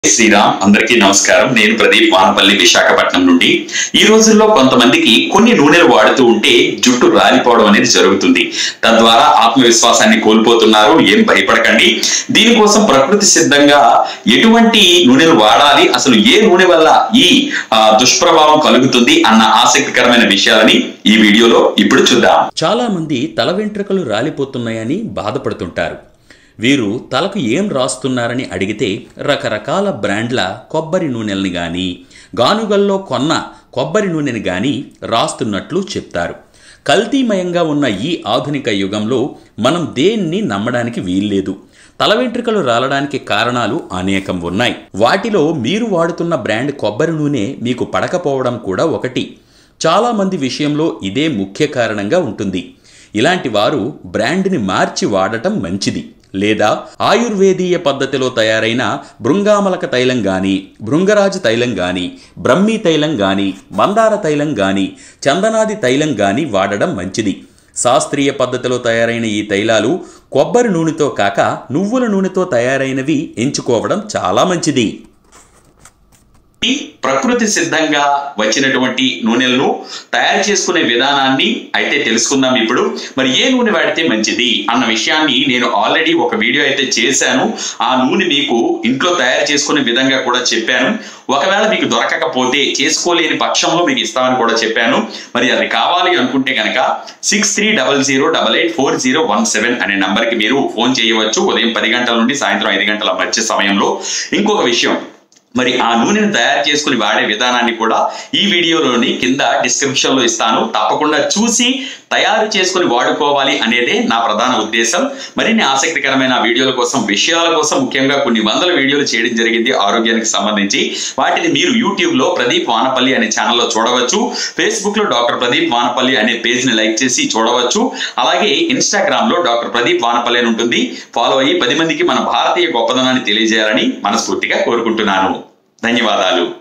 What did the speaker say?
శ్రీరామ్ అందరికీ నమస్కారం నేను ప్రదీప్ వానపల్లి విశాఖపట్నం నుండి ఈ రోజుల్లో కొంతమందికి కొన్ని నూనెలు వాడుతూ ఉంటే జుట్టు రాలిపోవడం అనేది జరుగుతుంది తద్వారా ఆత్మవిశ్వాసాన్ని కోల్పోతున్నారు ఏం భయపడకండి దీనికోసం ప్రకృతి సిద్ధంగా ఎటువంటి నూనెలు వాడాలి అసలు ఏ నూనె వల్ల ఈ ఆ, దుష్ప్రభావం కలుగుతుంది అన్న ఆసక్తికరమైన విషయాలని ఈ వీడియోలో ఇప్పుడు చూద్దాం చాలా మంది తల వెంట్రుకలు రాలిపోతున్నాయని బాధపడుతుంటారు వీరు తలకు ఏం రాస్తున్నారని అడిగితే రకరకాల బ్రాండ్ల కొబ్బరి నూనెల్ని గాని గానుగల్లో కొన్న కొబ్బరి నూనెని గాని రాస్తున్నట్లు చెప్తారు కల్తీమయంగా ఉన్న ఈ ఆధునిక యుగంలో మనం దేన్ని నమ్మడానికి వీల్లేదు తల వెంట్రుకలు రాలడానికి కారణాలు అనేకం ఉన్నాయి వాటిలో మీరు వాడుతున్న బ్రాండ్ కొబ్బరి నూనె మీకు పడకపోవడం కూడా ఒకటి చాలా మంది విషయంలో ఇదే ముఖ్య కారణంగా ఉంటుంది ఇలాంటి వారు బ్రాండ్ని మార్చి వాడటం మంచిది లేదా ఆయుర్వేదీయ పద్ధతిలో తయారైన భృంగామలక తైలం గాని భృంగరాజు తైలం గాని బ్రహ్మీ తైలం గాని మందార తైలం గాని చందనాది తైలం గాని వాడడం మంచిది శాస్త్రీయ పద్ధతిలో తయారైన ఈ తైలాలు కొబ్బరి నూనెతో కాక నువ్వుల నూనెతో తయారైనవి ఎంచుకోవడం చాలా మంచిది ఈ ప్రకృతి సిద్ధంగా వచ్చినటువంటి నూనెలను తయారు చేసుకునే విధానాన్ని అయితే తెలుసుకుందాం ఇప్పుడు మరి ఏ నూనె వాడితే మంచిది అన్న విషయాన్ని నేను ఆల్రెడీ ఒక వీడియో అయితే చేశాను ఆ నూనె మీకు ఇంట్లో తయారు చేసుకునే విధంగా కూడా చెప్పాను ఒకవేళ మీకు దొరకకపోతే చేసుకోలేని పక్షంలో మీకు ఇస్తామని కూడా చెప్పాను మరి అది కావాలి అనుకుంటే కనుక six three double zero double eight four zero one seven అనే నంబర్కి మీరు ఫోన్ చేయవచ్చు ఉదయం పది గంటల నుండి సాయంత్రం ఐదు గంటల మధ్య సమయంలో ఇంకొక విషయం మరి ఆ నూనెను తయారు చేసుకుని వాడే విధానాన్ని కూడా ఈ వీడియోలోని కింద డిస్క్రిప్షన్ లో ఇస్తాను తప్పకుండా చూసి తయారు చేసుకుని వాడుకోవాలి అనేదే నా ప్రధాన ఉద్దేశం మరిన్ని ఆసక్తికరమైన వీడియోల కోసం విషయాల కోసం ముఖ్యంగా కొన్ని వందల వీడియోలు చేయడం జరిగింది ఆరోగ్యానికి సంబంధించి వాటిని మీరు యూట్యూబ్ లో ప్రదీప్ వానపల్లి అనే ఛానల్లో చూడవచ్చు ఫేస్బుక్ లో డాక్టర్ ప్రదీప్ వానపల్లి అనే పేజ్ ని లైక్ చేసి చూడవచ్చు అలాగే ఇన్స్టాగ్రామ్ లో డాక్టర్ ప్రదీప్ వానపల్లి అని ఉంటుంది ఫాలో అయ్యి పది మందికి మన భారతీయ గొప్పదనాన్ని తెలియజేయాలని మనస్ఫూర్తిగా కోరుకుంటున్నాను ధన్యవాదాలు